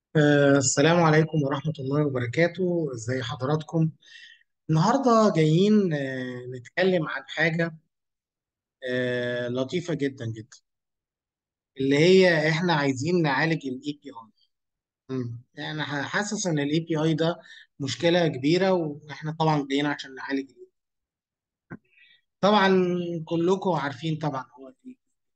آه، السلام عليكم ورحمة الله وبركاته ازي حضراتكم النهاردة جايين آه، نتكلم عن حاجة آه، لطيفة جدا جدا اللي هي احنا عايزين نعالج الاي بي اي يعني حاسس ان الاي بي اي ده مشكلة كبيرة واحنا طبعا جايين عشان نعالج ال طبعا كلكم عارفين طبعا هو ايه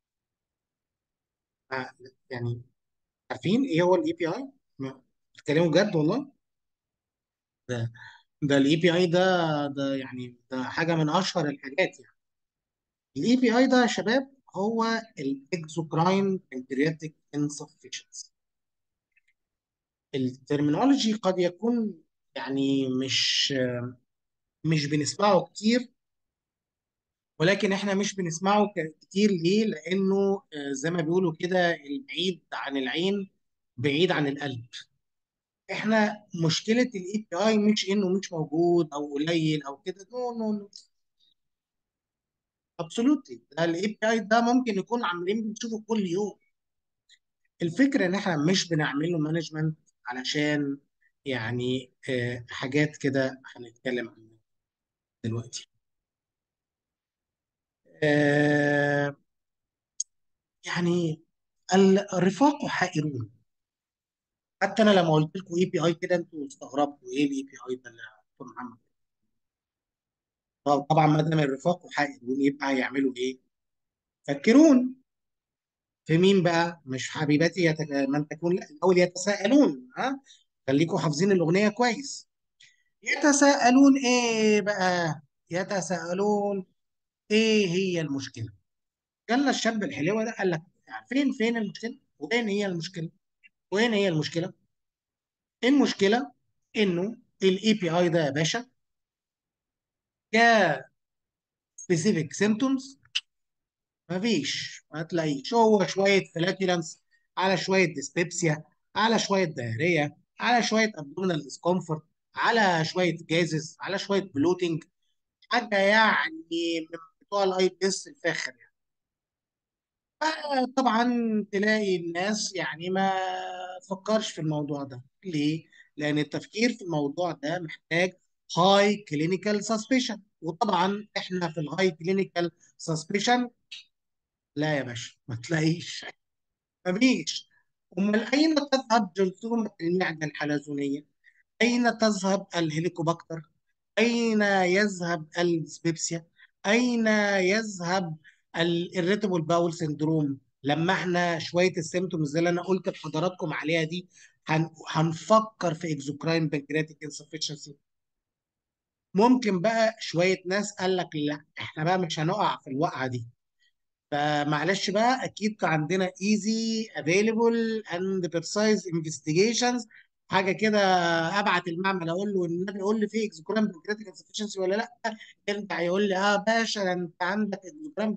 آه، يعني عارفين ايه هو الاي بي اي بتتكلموا جد والله ده ده الاي بي اي ده ده يعني ده حاجة من اشهر الحاجات يعني الاي بي اي ده يا شباب هو الاكزوكراين بنكرياتيك انسفشنسي الترمينولوجي قد يكون يعني مش مش بنسمعه كتير ولكن احنا مش بنسمعه ك- كتير ليه؟ لانه آه، زي ما بيقولوا كده البعيد عن العين بعيد عن القلب احنا مشكله الاي بي اي مش انه مش موجود او قليل او كده نو نو نو ابسولوتلي ده الاي بي اي ده ممكن يكون عاملين بنشوفه كل يوم الفكرة إن إحنا مش بنعمل له مانجمنت علشان يعني آه، حاجات كده هنتكلم عنها دلوقتي. آه، يعني الرفاق حائرون حتى أنا لما قلت لكم اي بي اي كده أنتوا استغربتوا إيه الاي بي اي ده اللي يا دكتور محمد؟ طبعا ما دام الرفاق حائرون يبقى هيعملوا إيه؟ فكرون في مين بقى؟ مش حبيبتي يتك... من تكون لا الأول يتساءلون ها؟ خليكم حافظين الأغنية كويس. يتساءلون ايه بقى يتساءلون ايه هي المشكله جالنا الشاب الحلوه ده قال لك فين فين المشكله وين هي المشكله وين هي المشكله المشكله انه الاي بي اي ده يا باشا ك سبيسيفيك سيمتومز مفيش ما تلاقيش هو شويه فلاتولنس على شويه ديسبيبسيا على شويه دايريه على شويه ابدومينال ديسكومفورت على شويه جازز على شويه بلوتنج حاجه يعني من بتوع الاي بي اس الفاخر طبعا تلاقي الناس يعني ما تفكرش في الموضوع ده ليه؟ لأن التفكير في الموضوع ده محتاج هاي كلينيكال سسبشن وطبعا احنا في الهاي كلينيكال سسبشن لا يا باشا ما تلاقيش مفيش امال اين تذهب جرثومة المعدة الحلزونية؟ أين تذهب الهليكوباكتر؟ أين يذهب الديسبيبسيا؟ أين يذهب الirritable باول سندروم؟ لما احنا شوية السيمتومز اللي أنا قلت لحضراتكم عليها دي هن... هنفكر في اكزوكراين بنكرياتيك انسفشنسي ممكن بقى شوية ناس قال لك لا احنا بقى مش هنقع في الوقعة دي فمعلش بقى اكيد كان عندنا ايزي افيلبل اند بريسايز انفستيجيشنز حاجه كده ابعت المعمل اقول له النبي يقول لي في اكزوكرام بنكرياتيك انسفشنسي ولا لا يرجع يقول لي اه باشا ده انت عندك اكزوكرام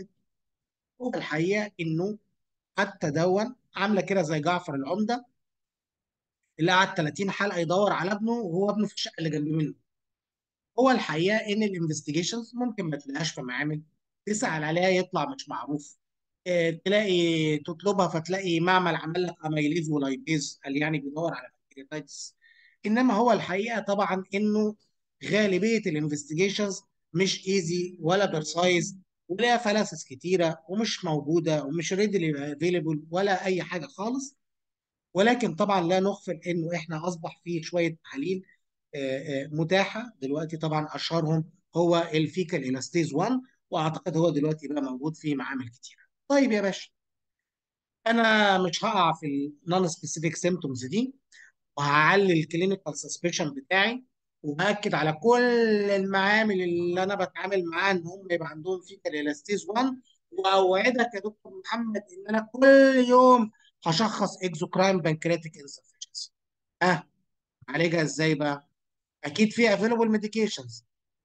هو الحقيقه انه حتى دون عامله كده زي جعفر العمده اللي قعد 30 حلقه يدور على ابنه وهو ابنه في الشقه اللي جنب منه هو الحقيقه ان الانفستيجيشنز ممكن ما تلاقيهاش في معامل تسأل عليها يطلع مش معروف آه، تلاقي تطلبها فتلاقي معمل عمل لك اميليز ولايبيز قال يعني بيدور على بنكرياتايتس انما هو الحقيقه طبعا انه غالبيه الانفستيجيشنز مش ايزي ولا برسايز وليها فلاسس كتيره ومش موجوده ومش ريدلي افيلبل ولا اي حاجه خالص ولكن طبعا لا نغفل انه احنا اصبح فيه شويه تحاليل آه، آه، متاحه دلوقتي طبعا اشهرهم هو الفيكال الاستيز 1 واعتقد هو دلوقتي بقى موجود في معامل كتيره. طيب يا باشا انا مش هقع في النون سبيسيفيك سيمتومز دي وهعلي الكلينيكال سسبشن بتاعي وباكد على كل المعامل اللي انا بتعامل معاها ان هم يبقى عندهم فيكال الاستيز 1 واوعدك يا دكتور محمد ان انا كل يوم هشخص اكزوكراين بانكرياتيك انسفشنسي. اه عالجها ازاي بقى؟ اكيد في افيلبل ميديكيشنز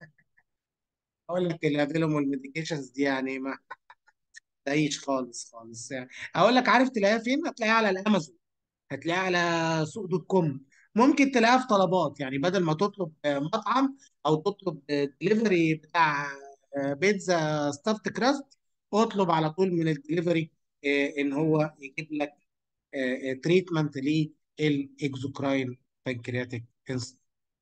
اقول لك الافيلبل ميديكيشنز دي يعني ما تلاقيش خالص خالص يعني اقول لك عارف تلاقيها فين هتلاقيها على الامازون هتلاقيها على سوق دوت كوم ممكن تلاقيها في طلبات يعني بدل ما تطلب آه، مطعم او تطلب دليفري بتاع آه، بيتزا ستافت كراست اطلب على طول من الدليفري آه، ان هو يجيب لك تريتمنت الاكزوكراين بانكرياتيك انسولين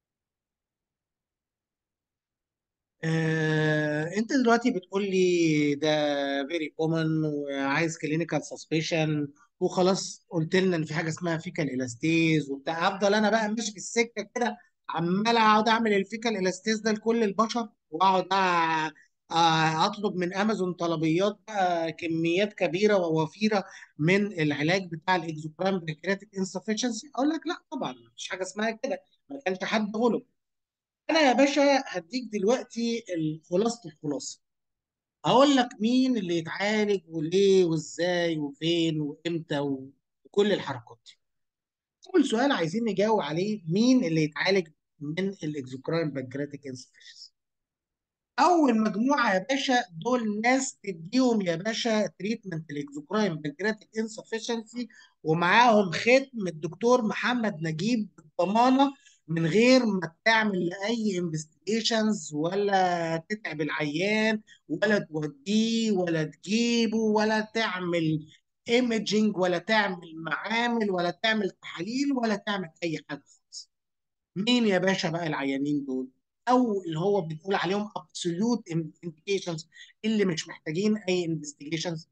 آه، انت دلوقتي بتقول لي ده فيري كومن وعايز كلينيكال سسبشن وخلاص قلت لنا ان في حاجه اسمها فيكال الاستيز وبتاع افضل انا بقى ماشي في السكه كده عمال اقعد اعمل الفيكال الاستيز ده لكل البشر واقعد أ- آه، اطلب من امازون طلبيات بقى كميات كبيره ووفيره من العلاج بتاع الاكزوكراين بانكرياتيك انسفشنسي اقول لك لا طبعا مفيش حاجه اسمها كده ما كانش حد غلب انا يا باشا هديك دلوقتي خلاصه الخلاصه هقول لك مين اللي يتعالج وليه وازاي وفين وامتى وكل الحركات دي اول سؤال عايزين نجاوب عليه مين اللي يتعالج من الاكزوكراين بانكرياتيك انسفشنسي اول مجموعه يا باشا دول ناس تديهم يا باشا تريتمنت الاكزوكراين بانكرياتيك انسفشنسي ومعاهم ختم الدكتور محمد نجيب بالضمانه من غير ما تعمل اي انفستيجيشنز ولا تتعب العيان ولا توديه ولا تجيبه ولا تعمل ايمجنج ولا تعمل معامل ولا تعمل تحاليل ولا تعمل اي حاجه خالص مين يا باشا بقى العيانين دول او اللي هو بنقول عليهم absolute indications اللي مش محتاجين اي investigations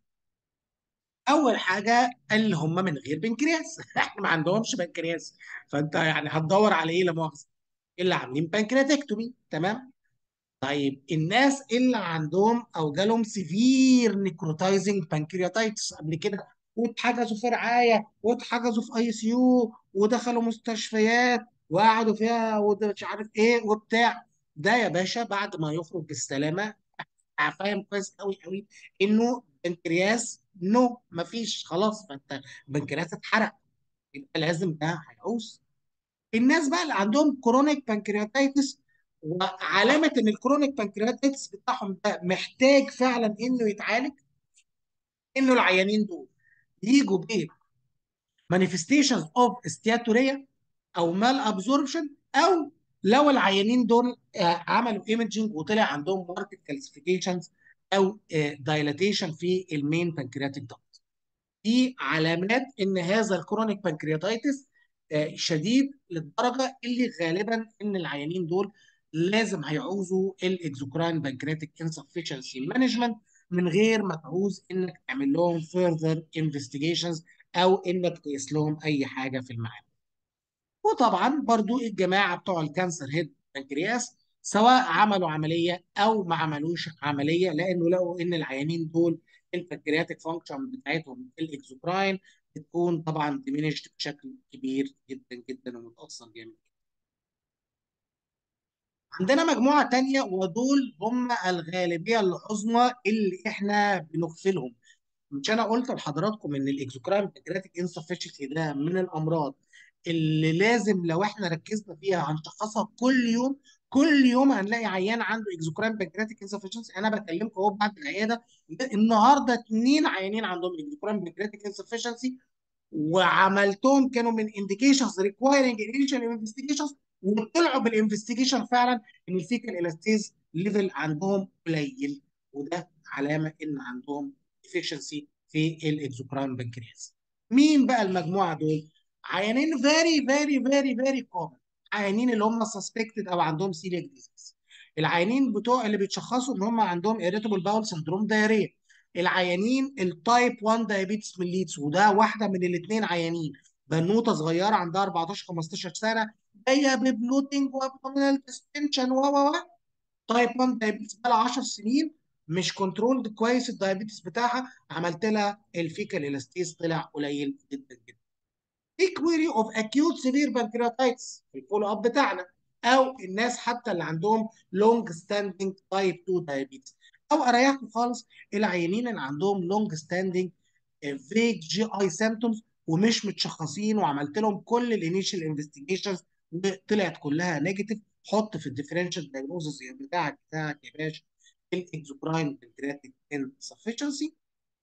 اول حاجه اللي هم من غير بنكرياس احنا ما عندهمش بنكرياس فانت يعني هتدور على ايه لا مؤاخذه اللي عاملين بانكرياتكتومي تمام طيب الناس اللي عندهم او جالهم سيفير نيكروتايزنج بانكرياتايتس قبل كده واتحجزوا في رعايه واتحجزوا في اي سي يو ودخلوا مستشفيات وقعدوا فيها ومش عارف ايه وبتاع ده يا باشا بعد ما يخرج بالسلامه فاهم كويس قوي قوي انه بنكرياس نو مفيش خلاص فانت بنكرياس اتحرق يبقى لازم ده هيعوز الناس بقى اللي عندهم كرونيك بانكرياتايتس وعلامه ان الكرونيك بانكرياتايتس بتاعهم ده محتاج فعلا انه يتعالج انه العيانين دول يجوا ب مانيفستيشنز اوف استياتوريا او مال ابزوربشن او لو العيانين دول آه، عملوا ايمجنج وطلع عندهم ماركت كالسيفيكيشنز او دايلاتيشن في المين بانكرياتيك دكت دي علامات ان هذا الكرونيك بانكرياتايتس آه، شديد للدرجه اللي غالبا ان العيانين دول لازم هيعوزوا الاكزوكراين بانكرياتيك انسفشنسي مانجمنت من غير ما تعوز انك تعمل لهم فيرذر انفستيجيشنز او انك تقيس لهم اي حاجه في المعامل. وطبعا برضو الجماعه بتوع الكانسر هيد بانكرياس سواء عملوا عمليه او ما عملوش عمليه لانه لقوا ان العيانين دول البنكرياتيك فانكشن بتاعتهم الاكزوكراين بتكون طبعا ديمينشد بشكل كبير جدا جدا ومتاثر جامد عندنا مجموعه تانية ودول هم الغالبيه العظمى اللي احنا بنغفلهم مش انا قلت لحضراتكم ان الاكزوكراين بانكرياتيك انسفشنسي ده من الامراض اللي لازم لو احنا ركزنا فيها هنشخصها كل يوم كل يوم هنلاقي عيان عنده اكزوكراين بانكرياتيك انسفشنسي انا بكلمكم اهو بعد العياده النهارده اثنين عيانين عندهم اكزوكراين بانكرياتيك انسفشنسي وعملتهم كانوا من انديكيشنز ريكوايرنج انيشال انفستيجيشنز وطلعوا بالانفستيجيشن فعلا ان الفيكال الاستيز ليفل عندهم قليل وده علامه ان عندهم ديفيشنسي في الاكزوكراين بنكرياس مين بقى المجموعه دول عيانين فيري فيري فيري فيري كومن عيانين اللي هم سسبكتد او عندهم سيليك ديزيز العيانين بتوع اللي بيتشخصوا ان هم عندهم اريتابل باول سندروم دايريه العيانين التايب 1 دايابيتس ميليتس وده واحده من الاثنين عيانين بنوته صغيره عندها 14 15 سنه جايه ببلوتنج وابدومينال ديستنشن و و و تايب 1 دايابيتس بقى لها 10 سنين مش كنترولد كويس الدايابيتس بتاعها عملت لها الفيكال الاستيز طلع قليل جدا جدا ايكويري اوف اكيوت سيفير بانكرياتايتس في الفولو اب بتاعنا او الناس حتى اللي عندهم لونج ستاندنج تايب 2 دايابيتس او اريحكم خالص العيانين اللي عندهم لونج ستاندنج فيج جي اي سيمتومز ومش متشخصين وعملت لهم كل الانيشال انفستيجيشنز وطلعت كلها نيجاتيف حط في الديفرنشال دايجنوزس بتاعك بتاعك يا باشا الاكزوكراين بانكرياتيك انسفشنسي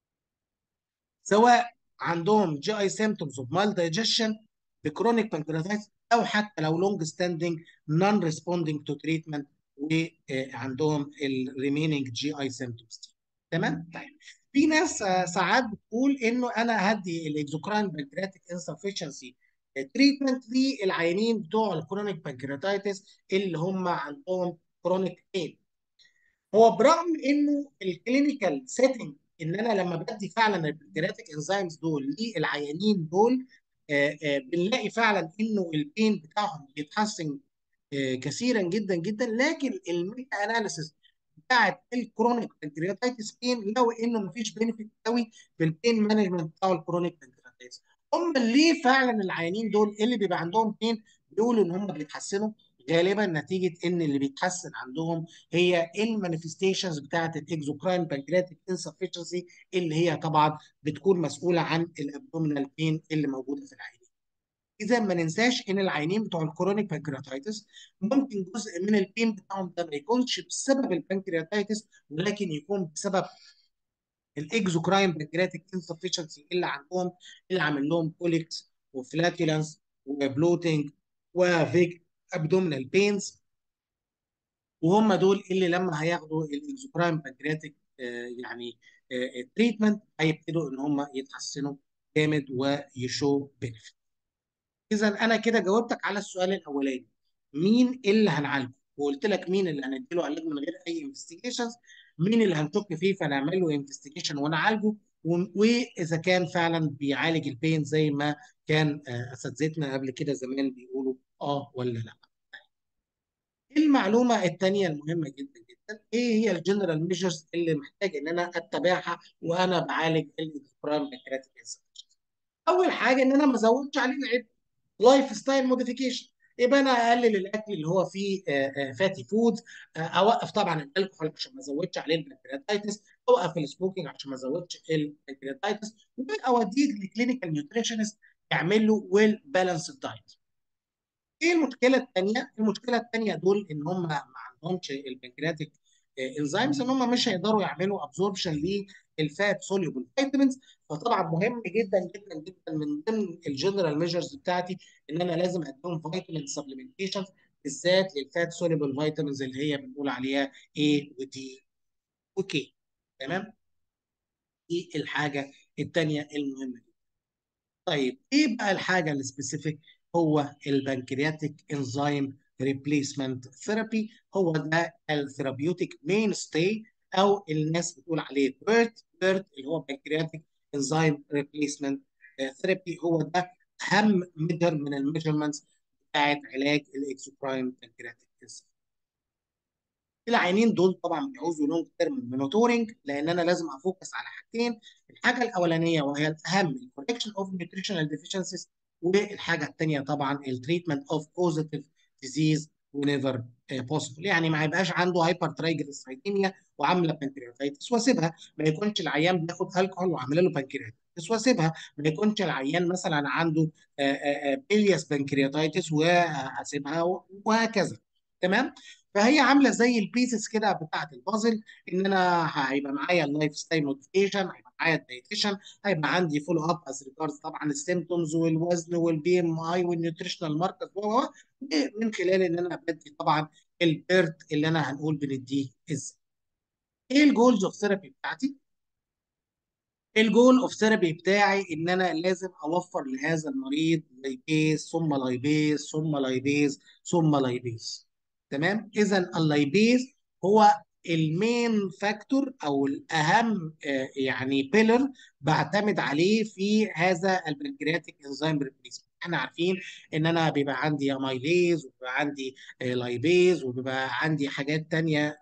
سواء عندهم جي اي سيمتومز اوف مال دايجيشن بكرونيك بانكرياتايتس او حتى لو لونج ستاندنج نون ريسبوندنج تو تريتمنت وعندهم الريميننج جي اي سيمتومز تمام طيب في ناس ساعات بتقول انه انا هدي الاكزوكراين بانكرياتيك انسفشنسي تريتمنت للعيانين بتوع الكرونيك بانكرياتايتس اللي هم عندهم كرونيك بين هو برغم انه الكلينيكال سيتنج ان انا لما بدي فعلا البنكرياتيك انزيمز دول للعيانين دول آه، آه، بنلاقي فعلا انه البين بتاعهم بيتحسن آه، كثيرا جدا جدا لكن الميتا اناليسيس بتاعت الكرونيك بانكرياتايتس بين لو انه مفيش بينفيت قوي في البين مانجمنت بتاع الكرونيك بانكرياتايتس هم ليه فعلا العيانين دول اللي بيبقى عندهم بين بيقولوا ان هم بيتحسنوا غالبا نتيجه ان اللي بيتحسن عندهم هي المانيفستيشنز بتاعت الاكزوكراين بانكرياتيك انسفشنسي اللي هي طبعا بتكون مسؤوله عن الابدومينال بين اللي موجوده في العينين. اذا ما ننساش ان العينين بتوع الكرونيك بانكرياتايتس ممكن جزء من البين بتاعهم ده ما يكونش بسبب البانكرياتايتس ولكن يكون بسبب الاكزوكراين بانكرياتيك انسفشنسي اللي عندهم اللي عامل لهم كوليكس وفلاتولنس وبلوتنج وفيك ابدومينال بينز وهم دول اللي لما هياخدوا الاكزوكراين بانكرياتيك يعني تريتمنت هيبتدوا ان هم يتحسنوا جامد ويشو بنفيت اذا انا كده جاوبتك على السؤال الاولاني مين اللي هنعالجه وقلت لك مين اللي هنديله علاج من غير اي انفستيجيشنز مين اللي هنشك فيه فنعمل له انفستيجيشن ونعالجه واذا كان فعلا بيعالج البين زي ما كان اساتذتنا قبل كده زمان بيقولوا اه ولا لا المعلومه الثانيه المهمه جدا جدا ايه هي الجنرال ميجرز اللي محتاج ان انا اتبعها وانا بعالج الاكسبرام بانكرياتيك اول حاجه ان انا ما ازودش عليه العبء لايف ستايل موديفيكيشن يبقى انا اقلل الاكل اللي هو فيه فاتي فودز اوقف طبعا الكحول عشان ما ازودش عليه البنكرياتايتس اوقف السموكينج عشان ما ازودش البنكرياتايتس واوديه لكلينيكال نيوتريشنست يعمل له ويل بالانسد دايت ايه المشكله الثانيه؟ المشكله الثانيه دول ان هم ما عندهمش البنكرياتيك انزيمز ان هم مش هيقدروا يعملوا ابزوربشن للفات سوليبل فيتامينز فطبعا مهم جدا جدا جدا من ضمن الجنرال ميجرز بتاعتي ان انا لازم اديهم فيتامين سبلمنتيشن بالذات للفات سوليبل فيتامينز اللي هي بنقول عليها A ودي وكي تمام؟ دي الحاجه الثانيه المهمه جدا. طيب ايه بقى الحاجه السبيسيفيك؟ هو البنكرياتيك انزيم ريبليسمنت ثيرابي هو ده الثيرابيوتيك مين ستي او الناس بتقول عليه بيرت بيرت اللي هو بنكرياتيك انزيم ريبليسمنت ثيرابي هو ده اهم ميجر من الميجرمنتس بتاعت علاج الاكسوكراين بنكرياتيك العينين دول طبعا بيعوزوا لونج تيرم مونيتورنج لان انا لازم افوكس على حاجتين الحاجه الاولانيه وهي الاهم الكوركشن اوف نيوتريشنال ديفيشنسيز والحاجه الثانيه طبعا التريتمنت اوف بوزيتيف ديزيز ونيفر بوسيبل يعني ما يبقاش عنده هايبر ترايجليسيرايديميا وعامله بنكرياتايتس واسيبها ما يكونش العيان بياخد الكحول وعامله له بنكرياتايتس واسيبها ما يكونش العيان مثلا عنده بيلياس بنكرياتايتس واسيبها وهكذا تمام فهي عامله زي البيسز كده بتاعت البازل ان انا هيبقى معايا اللايف ستايل موديفيكيشن هيبقى معايا الدايتيشن هيبقى عندي فولو اب از ريجاردز طبعا السيمتومز والوزن والبي ام اي والنيوتريشنال ماركرز من خلال ان انا بدي طبعا البيرت اللي انا هنقول بنديه ازاي. ايه الجولز اوف ثيرابي بتاعتي؟ الجول اوف ثيرابي بتاعي ان انا لازم اوفر لهذا المريض لايبيز ثم لايبيز ثم لايبيز ثم لايبيز تمام اذا اللايبيز هو المين فاكتور او الاهم يعني بيلر بعتمد عليه في هذا البنكرياتيك انزيم ريبليسمنت احنا عارفين ان انا بيبقى عندي اميليز وبيبقى عندي لايبيز وبيبقى عندي حاجات تانية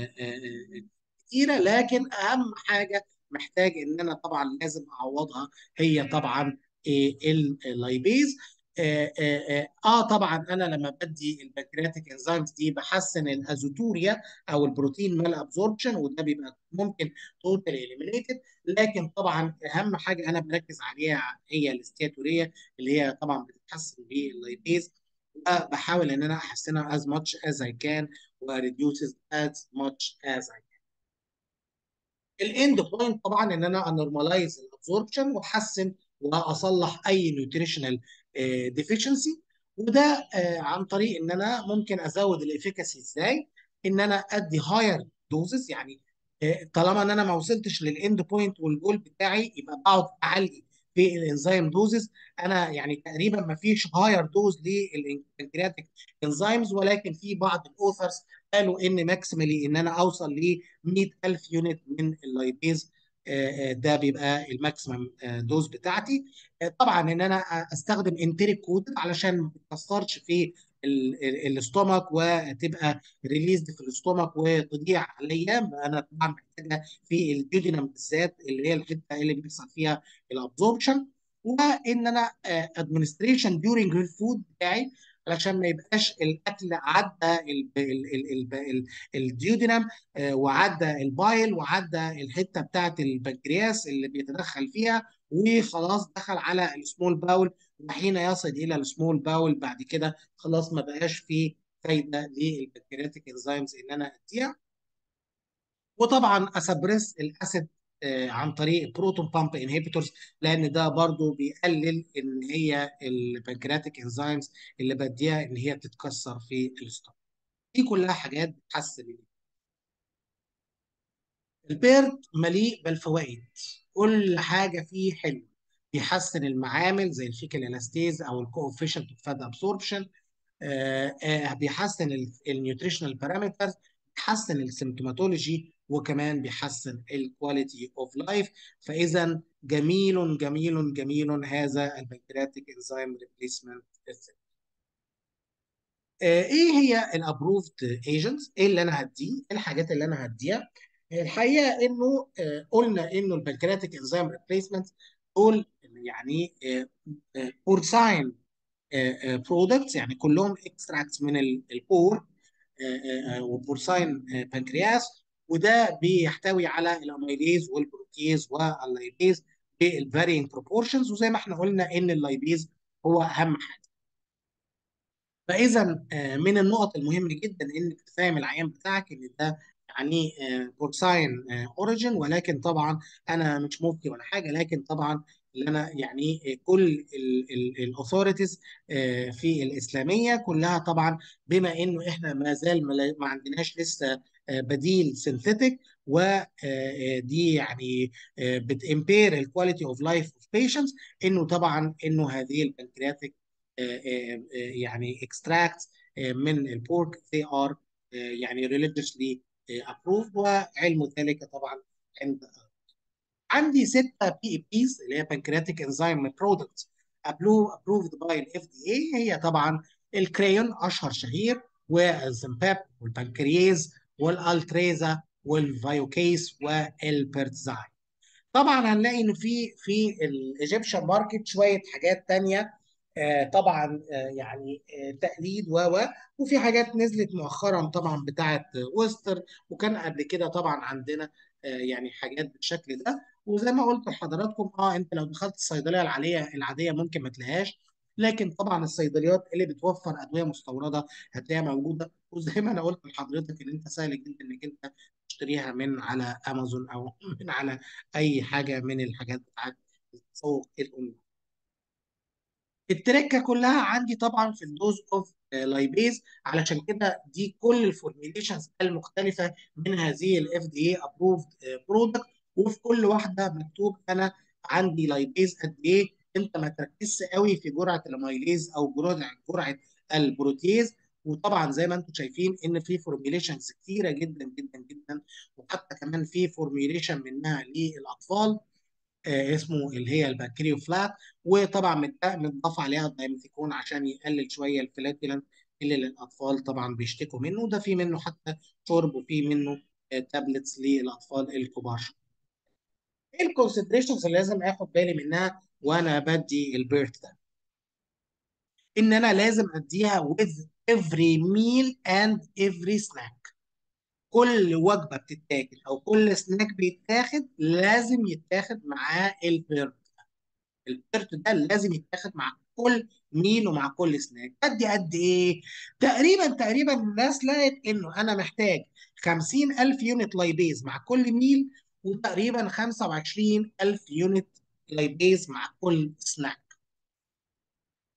كتيره لكن اهم حاجه محتاج ان انا طبعا لازم اعوضها هي طبعا اللايبيز آه, آه, اه طبعا انا لما بدي البنكرياتيك انزيمز دي بحسن الازوتوريا او البروتين مال ابزوربشن وده بيبقى ممكن توتال اليمينيتد لكن طبعا اهم حاجه انا بركز عليها هي الاستياتوريا اللي هي طبعا بتتحسن باللايبيز وبحاول ان انا احسنها as much as I can وريديوسز as much as I can. الاند بوينت طبعا ان انا انورماليز الابزوربشن واحسن واصلح اي نيوتريشنال ديفيشنسي وده عن طريق ان انا ممكن ازود الافيكاسي ازاي ان انا ادي هاير دوزز يعني طالما ان انا ما وصلتش للاند بوينت والجول بتاعي يبقى بقعد اعلي في الانزيم دوزز انا يعني تقريبا ما فيش هاير دوز للبنكرياتيك انزيمز ولكن في بعض الاوثرز قالوا ان ماكسيمالي ان انا اوصل ل 100000 يونت من اللايبيز ده بيبقى الماكسيمم دوز بتاعتي طبعا ان انا استخدم انتريك كود علشان ما تتكسرش في الاستومك وتبقى ريليزد في الاستومك وتضيع عليا انا طبعا محتاجها في الديودينم بالذات اللي هي الحته اللي بيحصل فيها الابزوربشن وان انا ادمنستريشن ديورنج الفود بتاعي علشان ما يبقاش الاكل عدى الديودينم وعدى البايل وعدى الحته بتاعت البنكرياس اللي بيتدخل فيها وخلاص دخل على السمول باول وحين يصل الى السمول باول بعد كده خلاص ما بقاش فيه فايده للبنكرياتيك انزيمز ان انا اديها وطبعا اسبرس الاسيد عن طريق بروتون بامب انهبيتورز لان ده برضو بيقلل ان هي البنكرياتيك انزيمز اللي بديها ان هي تتكسر في الاستومك دي كلها حاجات بتحسن البيرد مليء بالفوائد كل حاجه فيه حلو بيحسن المعامل زي الفيكال الاستيز او الكوفيشنت اوف فاد ابسوربشن بيحسن النيوتريشنال بارامترز بيحسن السيمتوماتولوجي وكمان بيحسن الكواليتي اوف لايف فاذا جميل جميل جميل هذا البنكرياتيك انزيم ريبليسمنت ايه هي الابروفد ايجنتس ايه اللي انا هديه الحاجات اللي انا هديها الحقيقه انه قلنا انه البنكرياتيك انزيم ريبليسمنت دول يعني بورساين برودكتس يعني كلهم اكستراكتس من البور وبورساين بنكرياس وده بيحتوي على الاميليز والبروتيز واللايبيز بالفارينج بروبورشنز وزي ما احنا قلنا ان اللايبيز هو اهم حاجه. فاذا من النقط المهمه جدا انك تفهم العيان بتاعك ان ده يعني بورساين اوريجين ولكن طبعا انا مش مفتي ولا حاجه لكن طبعا اللي انا يعني كل الاثوريتيز في الاسلاميه كلها طبعا بما انه احنا ما زال ما عندناش لسه بديل سينثيتك ودي يعني بتامبير الكواليتي اوف لايف اوف بيشنتس انه طبعا انه هذه البنكرياتيك يعني اكستراكت من البورك they are يعني religiously approved وعلم ذلك طبعا عند عندي ستة بي اي بيز اللي هي بنكرياتيك انزيم برودكتس approved by الاف دي اي هي طبعا الكريون اشهر شهير والزمباب والبنكرياز والالتريزا والفايوكيس والبرتزاي طبعا هنلاقي ان في في الايجيبشن ماركت شويه حاجات تانية آه طبعا آه يعني آه تقليد و وفي حاجات نزلت مؤخرا طبعا بتاعه ويستر وكان قبل كده طبعا عندنا يعني حاجات بالشكل ده وزي ما قلت لحضراتكم اه انت لو دخلت الصيدليه العاديه العاديه ممكن ما تلاقيهاش لكن طبعا الصيدليات اللي بتوفر ادويه مستورده هتلاقيها موجوده وزي ما انا قلت لحضرتك ان انت سهل جدا انك انت تشتريها من على امازون او من على اي حاجه من الحاجات بتاعت التسوق الاونلاين. التركه كلها عندي طبعا في الدوز اوف لايبيز علشان كده دي كل الفورميليشنز المختلفه من هذه الاف دي اي ابروفد برودكت وفي كل واحده مكتوب انا عندي لايبيز قد ايه انت ما تركزش قوي في جرعه الاميليز او جرعه جرعه البروتيز وطبعا زي ما انتم شايفين ان في فورميليشنز كثيره جدا جدا جدا وحتى كمان في فورميليشن منها للاطفال آه اسمه اللي هي البكتيريو فلات وطبعا متضاف عليها الدايمثيكون عشان يقلل شويه الفلاتيلنت اللي للاطفال طبعا بيشتكوا منه ده في منه حتى شرب وفي منه آه تابلتس للاطفال الكبار ايه الكونسنتريشنز اللي لازم اخد بالي منها وانا بدي البيرت ده ان انا لازم اديها with every meal and every snack كل وجبه بتتاكل او كل سناك بيتاخد لازم يتاخد معاه البيرت البيرت ده لازم يتاخد مع كل ميل ومع كل سناك بدي قد ايه تقريبا تقريبا الناس لقت انه انا محتاج 50000 يونت لايبيز مع كل ميل وتقريبا 25000 يونت لايبيز مع كل سناك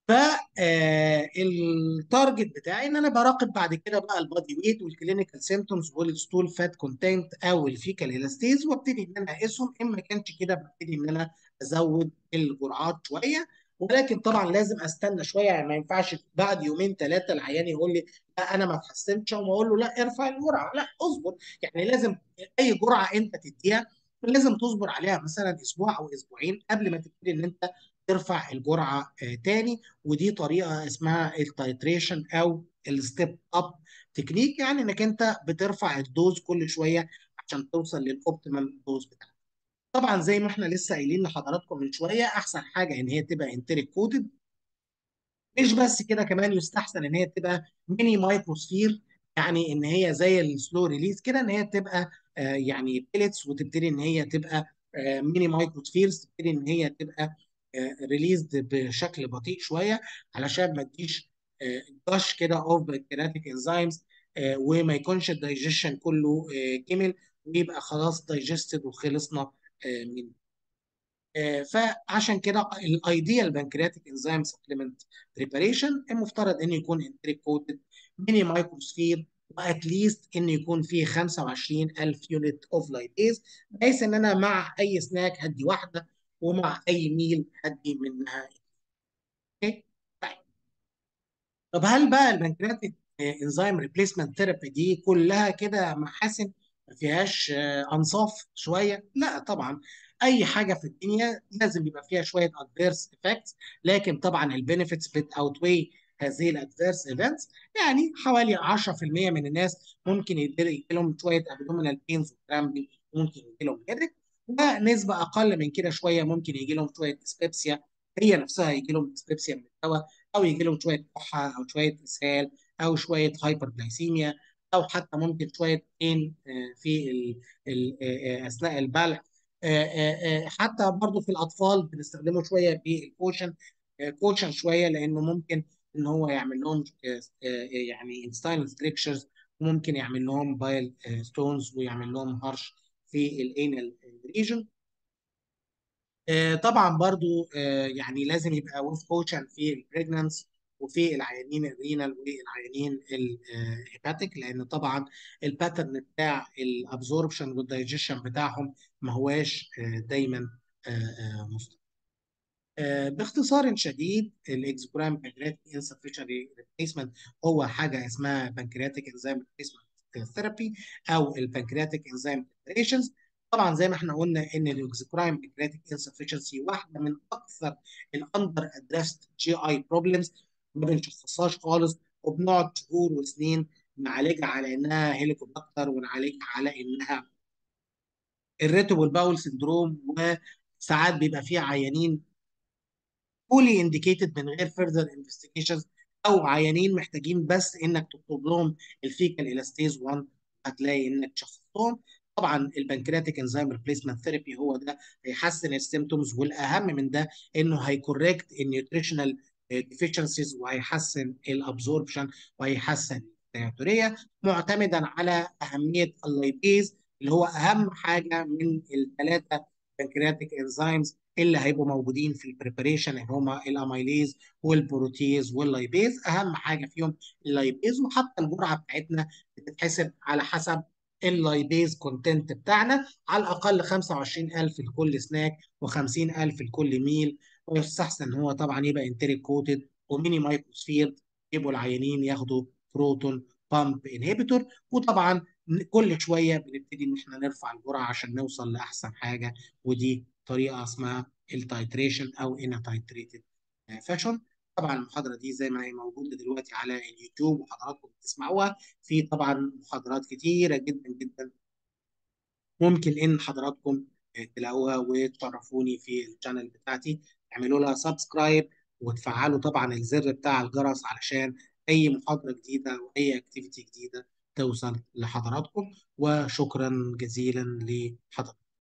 فالتارجت بتاعي ان انا براقب بعد كده بقى البادي ويت والكلينيكال سيمتومز والستول فات كونتنت او الفيكال الاستيز وابتدي ان انا اقيسهم ان ما كانش كده ببتدي ان انا ازود الجرعات شويه ولكن طبعا لازم استنى شويه يعني ما ينفعش بعد يومين ثلاثه العيان يقول لي لا انا ما اتحسنتش واقول له لا ارفع الجرعه لا اصبر يعني لازم اي جرعه انت تديها لازم تصبر عليها مثلا اسبوع او اسبوعين قبل ما تبتدي ان انت ترفع الجرعه آه تاني ودي طريقه اسمها التايتريشن او الستيب اب تكنيك يعني انك انت بترفع الدوز كل شويه عشان توصل للاوبتيمم دوز بتاعك. طبعا زي ما احنا لسه قايلين لحضراتكم من شويه احسن حاجه ان هي تبقى انتريك كودد مش بس كده كمان يستحسن ان هي تبقى ميني مايكروسفير يعني ان هي زي السلو ريليز كده ان هي تبقى آه يعني بيلتس وتبتدي ان هي تبقى آه ميني مايكروسفيرز تبتدي ان هي تبقى ريليزد بشكل بطيء شويه علشان ما تجيش جاش كده اوف بنكرياتيك انزيمز وما يكونش الدايجيشن كله كمل ويبقى خلاص دايجستد وخلصنا منه. فعشان كده الايديال بنكرياتيك انزيم سبلمنت بريباريشن المفترض انه يكون انتريك كوتد ميني مايكروسفير واتليست ان يكون فيه 25000 يونت اوف لايبيز بحيث ان انا مع اي سناك هدي واحده ومع اي ميل هدي منها اوكي طيب طب هل بقى البنكرياتيك انزيم ريبليسمنت ثيرابي دي كلها كده محاسن ما فيهاش انصاف شويه لا طبعا اي حاجه في الدنيا لازم يبقى فيها شويه ادفيرس افكتس لكن طبعا البينيفيتس بت اوتوي هذه الادفيرس ايفنتس يعني حوالي 10% من الناس ممكن يجي لهم شويه ابدومينال بينز وكرامبي ممكن يجي لهم هيدك ونسبه اقل من كده شويه ممكن يجي لهم شويه ديسبيبسيا هي نفسها يجي لهم ديسبيبسيا من الدواء او يجي لهم شويه كحه او شويه اسهال او شويه هايبرجلايسيميا او حتى ممكن شويه بين في ال ال اثناء البلع حتى برضو في الاطفال بنستخدمه شويه بالكوشن كوشن شويه لانه ممكن ان هو يعمل لهم يعني انستاين ستريكشرز وممكن يعمل لهم بايل ستونز ويعمل لهم هرش في الانال ريجن طبعا برضو يعني لازم يبقى ويز كوشن في البريجنانس وفي العيانين الرينال والعيانين الهيباتيك لان طبعا الباترن بتاع الابزوربشن والدايجيشن بتاعهم ما هواش دايما مستقر. باختصار شديد الاكسبرام بانكرياتيك انسفشنسي ريبليسمنت هو حاجه اسمها بانكرياتيك انزيم ريبليسمنت ثيرابي او البانكرياتيك انزيم بريبريشنز طبعا زي ما احنا قلنا ان الاكسكرايم بانكرياتيك انسفشنسي واحده من اكثر الاندر ادريست جي اي بروبلمز ما بنشخصهاش خالص وبنقعد شهور وسنين نعالجها على انها هيليكوباكتر ونعالجها على انها الريتوبول باول سندروم وساعات بيبقى فيها عيانين فولي انديكيتد من غير فيرذر انفستيجيشنز او عيانين محتاجين بس انك تطلب لهم الفيكال الاستيز 1 هتلاقي انك شخصتهم طبعا البنكرياتيك انزيم ريبليسمنت ثيرابي هو ده هيحسن السيمتومز والاهم من ده انه هيكوركت النيوتريشنال ديفيشنسيز وهيحسن الابزوربشن وهيحسن التياتوريه معتمدا على اهميه اللايبيز اللي هو اهم حاجه من الثلاثه بنكرياتيك انزيمز اللي هيبقوا موجودين في البريباريشن اللي هما الاميليز والبروتيز واللايبيز اهم حاجه فيهم اللايبيز وحتى الجرعه بتاعتنا بتتحسب على حسب اللايبيز كونتنت بتاعنا على الاقل 25000 لكل سناك و50000 لكل ميل ويستحسن ان هو طبعا يبقى انتريك كوتد وميني مايكروسفير يبقوا العيانين ياخدوا بروتون بامب انهبيتور وطبعا كل شويه بنبتدي ان احنا نرفع الجرعه عشان نوصل لاحسن حاجه ودي طريقه اسمها التايتريشن او ان تايتريتد فاشن طبعا المحاضره دي زي ما هي موجوده دلوقتي على اليوتيوب وحضراتكم بتسمعوها في طبعا محاضرات كتيره جدا جدا ممكن ان حضراتكم تلاقوها وتشرفوني في الشانل بتاعتي اعملوا لها سبسكرايب وتفعلوا طبعا الزر بتاع الجرس علشان اي محاضره جديده واي اكتيفيتي جديده توصل لحضراتكم وشكرا جزيلا لحضراتكم